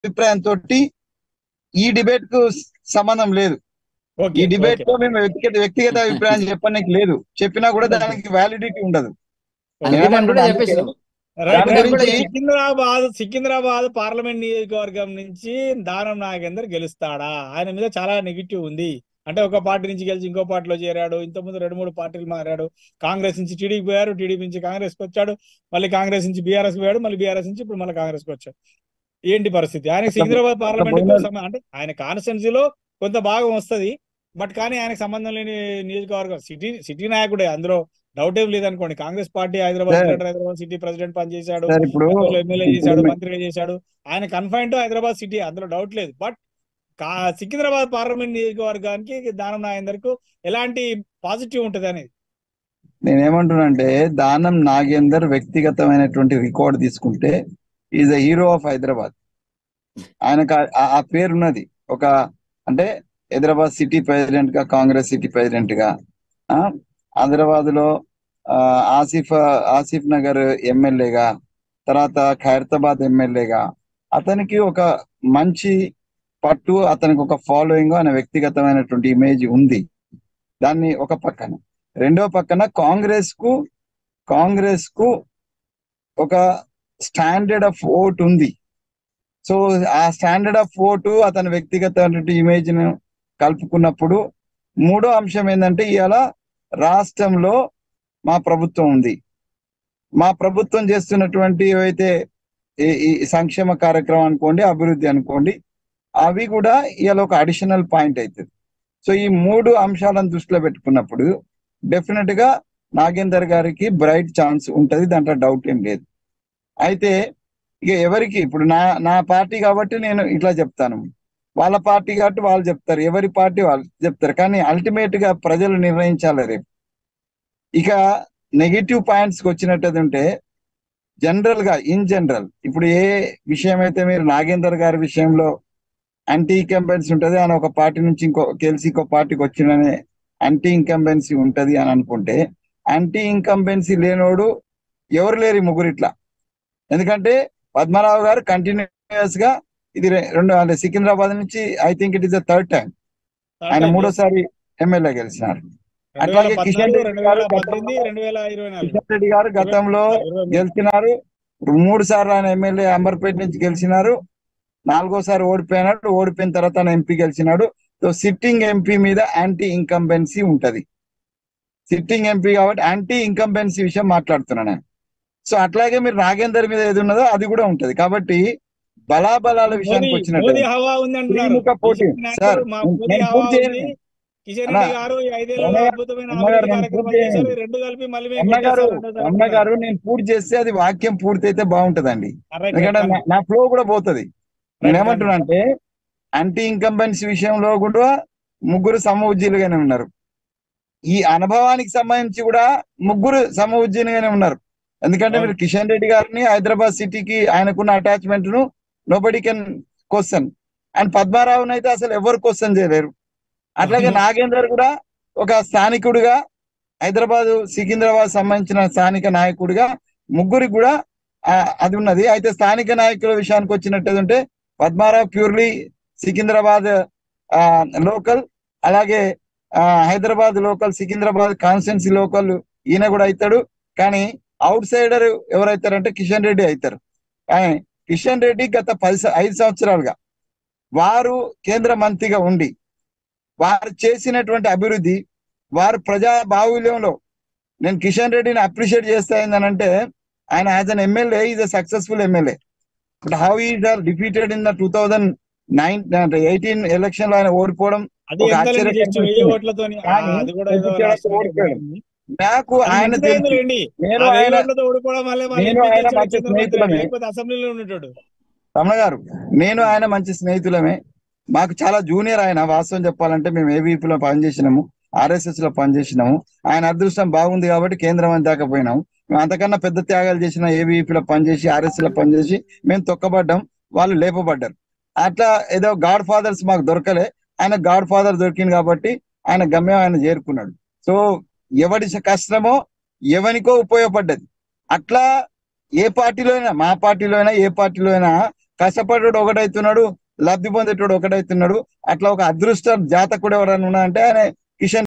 అభిప్రాయంతో ఈ డిబేట్ కు సంబంధం లేదు ఈ ఓకే డిబేట్ ఓకే లో మేము వ్యక్తిగత వ్యక్తిగత అభిప్రాయం చెప్పడానికి లేదు చెప్పినా కూడా దానికి వ్యాలిడిటీ ఉండదు అందుకే మేము కూడా అందుకే చెప్పేసినాం రైట్ దాని రైట్ గురించి- సికింద్రాబాద్ సికింద్రాబాద్ పార్లమెంట్ నియోజకవర్గం నుంచి దానం నాగేందర్ గెలుస్తాడా ఆయన మీద చాలా నెగిటివ్ ఉంది అంటే ఒక పార్టీ నుంచి గెలిచి ఇంకో పార్టీలో చేరాడు ఇంతకుముందు రెండు మూడు పార్టీలు మారాడు కాంగ్రెస్ నుంచి టీడీపీ పోయారు టీడీపీ నుంచి కాంగ్రెస్ కి వచ్చాడు మళ్ళీ కాంగ్రెస్ నుంచి బీఆర్ఎస్ పోయాడు మళ్ళీ బీఆర్ఎస్ నుంచి ఇప్పుడు మళ్ళీ కాంగ్రెస్ కి వచ్చాడు ఏంటి పరిస్థితి ఆయన సికింద్రాబాద్ పార్లమెంట్ పోయిన- అంటే ఆయన కాన్స్టిట్యున్సీలో కొంత భాగం వస్తది బట్ కానీ ఆయనకు సంబంధం లేని నియోజకవర్గం సిటీ సిటీ నాయకుడే అందులో డౌట్ ఏం లేదనుకోండి Congress party Hyderabad sir. Greater Hyderabad city president పనిచేశాడు సార్ ఇప్పుడు గతంలో ఎమ్మెల్యే చేశాడు ఇప్పుడు మంత్రిగా చేశాడు ఆయన కన్ఫైన్ టు హైదరాబాద్ సిటీ అందులో డౌట్ లేదు బట్ కా- సికింద్రాబాద్ పార్లమెంట్ నియోజకవర్గానికి దానం నాయందర్కు ఎలాంటి పాజిటివ్ ఉంటది అనేది నేనేమంటున్నానంటే దానం నాగేందర్ వ్యక్తిగతమైనటువంటి రికార్డ్ తీసుకుంటే is a hero of Hyderabad ఆయనకు ఆ- ఆ- ఆ పేరు ఉన్నది ఒక అంటే హైదరాబాద్ సిటీ ప్రెసిడెంట్ గా కాంగ్రెస్ సిటీ ప్రెసిడెంట్ గా ఆ, హైదరాబాద్ లో ఆ, ఆసిఫ్ ఆసిఫ్ నగర్ ఎమ్మెల్యేగా తర్వాత ఖైరతాబాద్ ఎమ్మెల్యేగా అతనికి ఒక మంచి పట్టు అతనికి ఒక ఫాలోయింగ్ అనే వ్యక్తిగతమైనటువంటి ఇమేజ్ ఉంది దాన్ని ఒక పక్కన రెండో పక్కన కాంగ్రెస్ కు కాంగ్రెస్ కు ఒక స్టాండర్డ్ ఆఫ్ ఓట్ ఉంది సో ఆ స్టాండర్డ్ ఆఫ్ ఓటు అతని వ్యక్తిగత ఇమేజ్ ను కలుపుకున్నప్పుడు మూడో అంశం ఏంటంటే ఇవాళ రాష్ట్రంలో మా ప్రభుత్వం ఉంది మా ప్రభుత్వం చేస్తున్నటువంటి ఏవైతే ఈ- ఈ సంక్షేమ కార్యక్రమం అనుకోండి అభివృద్ధి అనుకోండి అవి కూడా ఇవాళ ఒక అడిషనల్ పాయింట్ అవుతుంది సో ఈ మూడు అంశాలను దృష్టిలో పెట్టుకున్నప్పుడు డెఫినెట్ గా నాగేందర్ గారికి బ్రైట్ ఛాన్స్ ఉంటది దాంట్లో డౌట్ ఏం లేదు అయితే ఇక ఎవరికి ఇప్పుడు నా నా పార్టీ కాబట్టి నేను ఇట్లా చెప్తాను వాళ్ళ పార్టీ కాబట్టి వాళ్ళు చెప్తారు ఎవరి పార్టీ వాళ్ళు చెప్తారు కానీ అల్టిమేట్ గా ప్రజలు నిర్ణయించాలి రేపు ఇక నెగిటివ్ పాయింట్స్ కి వచ్చినట్టు ఉంటే జనరల్ గా ఇన్ జనరల్ ఇప్పుడు ఏ విషయం అయితే మీరు నాగేందర్ గారి విషయంలో యాంటీ ఇంకంబెన్సీ ఉంటది ఆయన ఒక పార్టీ నుంచి ఇంకో గెలిచి ఇంకో పార్టీకి వచ్చిననే యాంటీ ఇంకంబెన్సీ ఉంటది అని అనుకుంటే యాంటీ ఇంకంబెన్సీ లేనోడు ఎవరు లేరు ఈ ముగ్గురిట్లా ఎందుకంటే పద్మరావు గారు కంటిన్యూస్ గా ఇది రె- రెండు అంటే సికింద్రాబాద్ నుంచి I think it is the third time ఆయన మూడోసారి ఎమ్మెల్యే గెలిచినారు రెండు వేల అట్లాగే కిషన్ పద్నాలుగు రెడ్డి రెండు వేల గారు పద్దెనిమిది రెండు వేల ఇరవై నాలుగు కిషన్ రెడ్డి గారు గతంలో ఇరవై మూడు. గెలిచినారు మూడు సార్లు ఆయన ఎమ్మెల్యే అంబర్పేట నుంచి గెలిచినారు నాలుగోసారి ఓడిపోయినాడు ఓడిపోయిన తర్వాత ఆయన ఎంపీ గెలిచినాడు సో సిట్టింగ్ ఎంపీ మీద యాంటీ ఇంకంబెన్సీ ఉంటది సిట్టింగ్ ఎంపీ కాబట్టి యాంటీ ఇంకంబెన్సీ విషయం మాట్లాడుతున్నాను నేను సో అట్లాగే మీరు నాగేందర్ మీద ఏది ఉన్నదో అది కూడా ఉంటది కాబట్టి బలాబలాల విషయానికి మోదీ వచ్చినట్టు మోదీ హవా ఉంది అంటున్నారు త్రిముఖ పోటీ. కిషన్ రెడ్డి సార్, మా నేను- మోదీ నేను హవా పూర్తి ఉంది చేయను. కిషన్ అన్నా, రెడ్డి గారు ఈ ఐదేళ్లలో అన్నగారు- అద్భుతమైన అన్నగారు అభివృద్ధి నేను కార్యక్రమాలు పూర్తి చేశారు చేయను. ఈ రెండు కలిపి మళ్ళీ మేము అన్నగారు గెలిచేస్తాం రెండోసారి అన్నగారు నేను పూర్తి చేస్తే అది వాక్యం పూర్తి అయితే బాగుంటదండి అంటున్నారు. రైట్, ఎందుకంటే రైట్, నా- నా ఫ్లో కూడా పోతది నేను ఏమంటున్నా అంటే యాంటీ ఇంకంబెన్సీ విషయంలో కూడా ముగ్గురు సమఉజ్జీలుగానే ఉన్నారు ఈ అనుభవానికి సంబంధించి కూడా ముగ్గురు సమఉజ్జీలుగానే ఉన్నారు ఎందుకంటే మీరు కిషన్ రెడ్డి గారిని హైదరాబాద్ సిటీకి ఆయనకున్న అటాచ్మెంట్ ను నోబడి కెన్ క్వశ్చన్ అండ్ పద్మారావుని అయితే అసలు ఎవరు క్వశ్చన్ చేయలేరు అట్లాగే అవును. నాగేందర్ కూడా ఒక స్థానికుడిగా హైదరాబాద్ సికింద్రాబాద్ సంబంధించిన స్థానిక నాయకుడిగా ముగ్గురికి కూడా ఆ, అది ఉన్నది అయితే స్థానిక నాయకుల విషయానికి వచ్చినట్టు పద్మారావు ప్యూర్లీ సికింద్రాబాద్ లోకల్ అలాగే ఆ, Hyderabad local Secunderabad constituency local ఈయన కూడా అవుతాడు కానీ అవుట్ సైడర్ ఎవరైతారంటే కిషన్ రెడ్డి అవుతారు కానీ కిషన్ రెడ్డి గత పది స- ఐదు సంవత్సరాలుగా వారు కేంద్ర మంత్రిగా ఉండి వారు చేసినటువంటి అభివృద్ధి వారు ప్రజా బాహుల్యంలో నేను కిషన్ రెడ్డిని అప్రిషియేట్ చేస్తా ఏంటంటే ఆయన as an MLA is a successful MLA but how is are defeated in the two thousand nine eighteen election లో ఆయన ఓడిపోవడం అది ఒక ఎంతలేండి ఆశ్చర్యకరమైన జస్ట్ వెయ్యి విషయం. ఓట్లతోని ఆ, కానీ అది కూడా ఏదో కొద్దిగా రాష్ట్రంలో ఓడిపోయాడు. ఉంది. నాకు అది ఆయన మంచిదే తెలుసు ఉందిలేండి. నేను ఆ వెయ్యి ఆయన ఓట్లతో ఓడిపోవడం వల్లే మళ్ళీ నేను ఎంపీ ఆయన గెలిచాడు మంచి కేంద్ర మంత్రి స్నేహితులమే. లేకపోతే అసెంబ్లీలో ఉండేటోడు రమణ గారు నేను ఆయన మంచి స్నేహితులమే మాకు చాలా జూనియర్ ఆయన వాస్తవం చెప్పాలంటే మేము ఏబీపీ లో పనిచేసినాము ఆర్ఎస్ఎస్ లో పనిచేసినాము ఆయన అదృష్టం బాగుంది కాబట్టి కేంద్ర మంత్రి దాకా పోయినాము మేము అంతకన్నా పెద్ద త్యాగాలు చేసిన ఏబీపీ లో పనిచేసి ఆర్ఎస్ లో పనిచేసి మేము తొక్కబడ్డాం వాళ్ళు లేపబడ్డారు అట్లా ఏదో గాడ్ ఫాదర్స్ మాకు దొరకలే ఆయన గాడ్ ఫాదర్ దొరికింది కాబట్టి ఆయన గమ్యం ఆయన చేరుకున్నాడు సో ఎవడి కష్టమో ఎవనికో ఉపయోగపడ్డది అట్లా ఏ పార్టీలో అయినా మా పార్టీలో అయినా ఏ పార్టీలో అయినా కష్టపడేటోడు ఒకటైతున్నాడు లబ్ధి పొందేటోడు ఒకటైతున్నాడు అట్లా ఒక అదృష్ట జాతకుడు ఎవరైనా ఉన్నా అంటే ఆయన కిషన్